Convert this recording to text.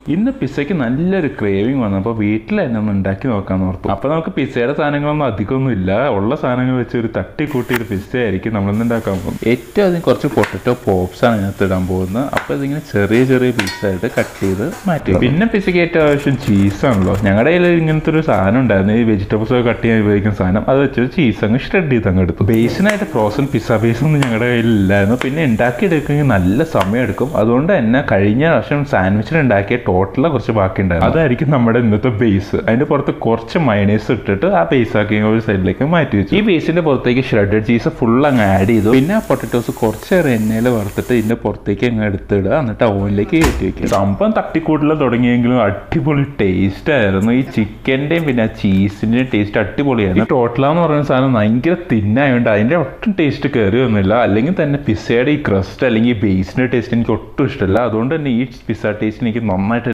ഇന്ന് പിസ്സയ്ക്ക് നല്ലൊരു ക്രേവിങ് വന്നു അപ്പോൾ വീട്ടിൽ തന്നെ ഒന്ന് ഉണ്ടാക്കി നോക്കാന്ന് ഓർത്തു അപ്പോൾ നമുക്ക് പിസ്സയുടെ സാധനങ്ങളൊന്നും അധികമൊന്നും ഇല്ല ഉള്ള സാധനങ്ങൾ വെച്ച് ഒരു തട്ടിക്കൂട്ടി ഒരു പിസ്സ ആയിരിക്കും നമ്മളിന്ന് ഉണ്ടാക്കാൻ പോകുന്നത് ഏറ്റവും അധികം കുറച്ച് പൊട്ടറ്റോ പോപ്സ് ആണ് ഇതിനകത്ത് ഇടാൻ പോകുന്നത് അപ്പോൾ ഇതിങ്ങനെ ചെറിയ ചെറിയ പീസായിട്ട് കട്ട് ചെയ്ത് മാറ്റി പിന്നെ പിസ്സയ്ക്ക് ഏറ്റവും ആവശ്യം ചീസാണല്ലോ ഞങ്ങളുടെ കയ്യിൽ ഇങ്ങനത്തെ ഒരു സാധനം ഉണ്ടായിരുന്നു ഈ വെജിറ്റബിൾസ് ഒക്കെ കട്ട് ചെയ്യാൻ ഉപയോഗിക്കുന്ന സാധനം അത് വെച്ച് ചീസ് അങ്ങ് ഷ്രെഡ് ചെയ്ത് അങ്ങ് എടുത്തു ബേസിനായിട്ട് ഫ്രോസൺ പിസ്സ ബേസ് ഒന്നും ഞങ്ങളുടെ കയ്യിലില്ലായിരുന്നു പിന്നെ ഉണ്ടാക്കിയെടുക്കണമെങ്കിൽ നല്ല സമയം എടുക്കും അതുകൊണ്ട് തന്നെ കഴിഞ്ഞ പ്രാവശ്യം സാൻഡ്വിച്ചിന് ഉണ്ടാക്കിയ ടോട്ടലിൽ കുറച്ച് ബാക്കി ഉണ്ടായിരുന്നു അതായിരിക്കും നമ്മുടെ ഇന്നത്തെ ബേസ് അതിന്റെ പുറത്ത് കുറച്ച് മയണൈസ് ഇട്ടിട്ട് ആ ബേസ് ആക്കി ഒരു സൈഡിലേക്ക് മാറ്റി വെച്ചു ഈ ബേസിന്റെ പുറത്തേക്ക് ഷ്രെഡഡ് ചീസ് ഫുൾ അങ്ങ് ആഡ് ചെയ്തു പിന്നെ ആ പൊട്ടറ്റോസ് കുറച്ചേറെ എണ്ണയിൽ വറുത്തിട്ട് ഇതിന്റെ പുറത്തേക്ക് അങ്ങ് എടുത്തിടുക എന്നിട്ട് ഓവനിലേക്ക് കയറ്റി വെക്കുക സംഭവം തട്ടിക്കൂട്ടിൽ തുടങ്ങിയെങ്കിലും അടിപൊളി ടേസ്റ്റ് ആയിരുന്നു ഈ ചിക്കന്റെയും പിന്നെ ആ ചീസിന്റെയും ടേസ്റ്റ് അടിപൊളിയായിരുന്നു ഈ ടോട്ടലാന്ന് പറയുന്ന സാധനം ഭയങ്കര തിന്നായതുകൊണ്ട് അതിന്റെ ഒട്ടും ടേസ്റ്റ് കയറി വന്നില്ല അല്ലെങ്കിൽ തന്നെ പിസ്സയുടെ ഈ ക്രസ്റ്റ് അല്ലെങ്കിൽ ഈ ബേസിന്റെ ടേസ്റ്റ് എനിക്ക് ഒട്ടും ഇഷ്ടമല്ല അതുകൊണ്ട് തന്നെ ഈ പിസ്സ ടേസ്റ്റ് എനിക്ക് നന്നായിട്ട്